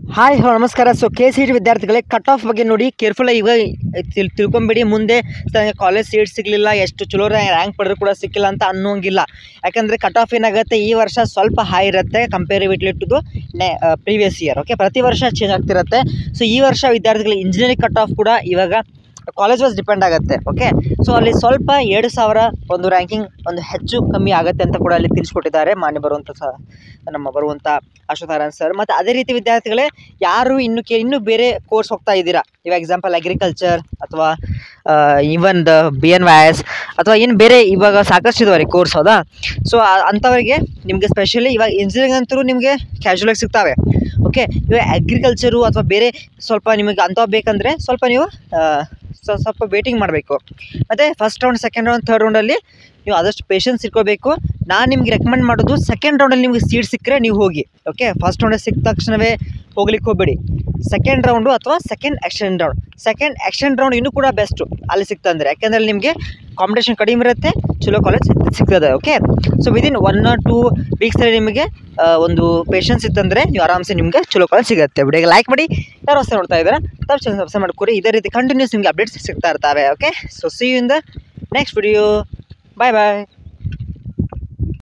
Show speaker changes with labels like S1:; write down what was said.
S1: hi hello ನಮಸ್ಕಾರ so K C T ವಿದ್ಯಾರ್ಥಿಗಳೇ cut off ಬಗ್ಗೆ ನೋಡಿ ಕೇರ್ಫುಲ್ ಇವಾಗ ತಿಳ್ ತಿಳ್ಕೊಂಬಿಡಿ ಮುಂದೆ ಕಾಲೇಜ್ ಸೀಟ್ ಸಿಗಲಿಲ್ಲ ಎಷ್ಟು ಚಲೋ ರ್ಯಾಂಕ್ ಪಡೆದ್ರು ಕೂಡ ಸಿಕ್ಕಿಲ್ಲ ಅಂತ ಅನ್ನೋಂಗಿಲ್ಲ ಯಾಕಂದರೆ ಕಟ್ ಆಫ್ ಏನಾಗುತ್ತೆ ಈ ವರ್ಷ ಸ್ವಲ್ಪ ಹೈ ಇರುತ್ತೆ ಕಂಪೇರಿವಿಟ್ಲಿ ಟು ದು ನೆ ಪ್ರೀವಿಯಸ್ ಇಯರ್ ಓಕೆ ಪ್ರತಿ ವರ್ಷ ಚೇಂಜ್ ಆಗ್ತಿರುತ್ತೆ ಸೊ ಈ ವರ್ಷ ವಿದ್ಯಾರ್ಥಿಗಳು ಇಂಜಿನಿಯರಿಂಗ್ ಕಟ್ ಆಫ್ ಕೂಡ ಇವಾಗ ಕಾಲೇಜ್ ವಾಸ್ ಡಿಪೆಂಡ್ ಆಗುತ್ತೆ ಓಕೆ ಸೊ ಅಲ್ಲಿ ಸ್ವಲ್ಪ ಎರಡು ಸಾವಿರ ಒಂದು ರ್ಯಾಂಕಿಂಗ್ ಒಂದು ಹೆಚ್ಚು ಕಮ್ಮಿ ಆಗುತ್ತೆ ಅಂತ ಕೂಡ ಅಲ್ಲಿ ತಿಳಿಸ್ಕೊಟ್ಟಿದ್ದಾರೆ ಮಾನ್ಯ ಬರುವಂಥ ಸ ನಮ್ಮ ಬರುವಂಥ ಅಶ್ವಥಾರಾಯಣ್ ಸರ್ ಮತ್ತು ಅದೇ ರೀತಿ ವಿದ್ಯಾರ್ಥಿಗಳೇ ಯಾರು ಇನ್ನು ಕೆ ಇನ್ನೂ ಬೇರೆ ಕೋರ್ಸ್ ಹೋಗ್ತಾ ಇದ್ದೀರಾ ಇವಾಗ ಎಕ್ಸಾಂಪಲ್ ಅಗ್ರಿಕಲ್ಚರ್ ಅಥವಾ even the B N Y S ಅಥವಾ ಏನು ಬೇರೆ ಇವಾಗ ಸಾಕಷ್ಟು ಇದಾವೆ ಕೋರ್ಸ್ ಹೌದಾ ಸೊ ಅಂಥವರಿಗೆ ನಿಮಗೆ ಸ್ಪೆಷಲಿ ಇವಾಗ ಇಂಜಿನಿಯರಿಂಗ್ ಅಂತೂ ನಿಮಗೆ ಕ್ಯಾಶುವಲಾಗಿ ಸಿಗ್ತವೆ ಓಕೆ ಇವಾಗ ಅಗ್ರಿಕಲ್ಚರು ಅಥವಾ ಬೇರೆ ಸ್ವಲ್ಪ ನಿಮಗೆ ಅಂಥವು ಬೇಕಂದರೆ ಸ್ವಲ್ಪ ನೀವು ಸ್ವ- ಸ್ವಲ್ಪ ವೇಟಿಂಗ್ ಮಾಡಬೇಕು ಮತ್ತು first round second round third ರೌಂಡಲ್ಲಿ ನೀವು ಆದಷ್ಟು ಪೇಷನ್ಸ್ ಇಟ್ಕೋಬೇಕು ನಾನು ನಿಮ್ಗೆ ರೆಕಮೆಂಡ್ ಮಾಡೋದು ಸೆಕೆಂಡ್ ರೌಂಡಲ್ಲಿ ನಿಮಗೆ ಸೀಟ್ ಸಿಕ್ಕರೆ ನೀವು ಹೋಗಿ ಓಕೆ ಫಸ್ಟ್ ರೌಂಡಲ್ಲಿ ಸಿಕ್ಕ ತಕ್ಷಣವೇ ಹೋಗ್ಲಿಕ್ಕೆ ಹೋಗಬೇಡಿ ಸೆಕೆಂಡ್ ರೌಂಡು ಅಥವಾ second extend round second extend round ಇನ್ನೂ ಕೂಡ ಬೆಸ್ಟು ಅಲ್ಲಿ ಸಿಕ್ತಂದ್ರೆ ಯಾಕೆಂದರೆ ನಿಮಗೆ ಕಾಂಪಿಟೇಷನ್ ಕಡಿಮೆ ಇರುತ್ತೆ ಚಲೋ ಕಾಲೇಜ್ ಸಿಗ್ತದೆ okay so within one or two ವೀಕ್ಸಲ್ಲಿ ನಿಮಗೆ ಆ, ಒಂದು ಪೇಷನ್ಸ್ ಇತ್ತಂದರೆ ನೀವು ಆರಾಮ್ಸೆ ನಿಮಗೆ ಚಲೋ ಕಾಲೇಜ್ ಸಿಗುತ್ತೆ ವಿಡಿಯೋಗೆ ಲೈಕ್ ಮಾಡಿ ಯಾರು ಹೊಸ ನೋಡ್ತಾ ಇದ್ದಾರೆ ತಪ್ಪು ಚಾನಲ್ ಸಬ್ಸ್ಕ್ರೈಬ್ ಮಾಡ್ಕೊರಿ ಇದೇ ರೀತಿ ಕಂಟಿನ್ಯೂಸ್ ನಿಮಗೆ ಅಪ್ಡೇಟ್ಸ್ ಸಿಗ್ತಾ ಇರ್ತವೆ okay so see you in the next video bye bye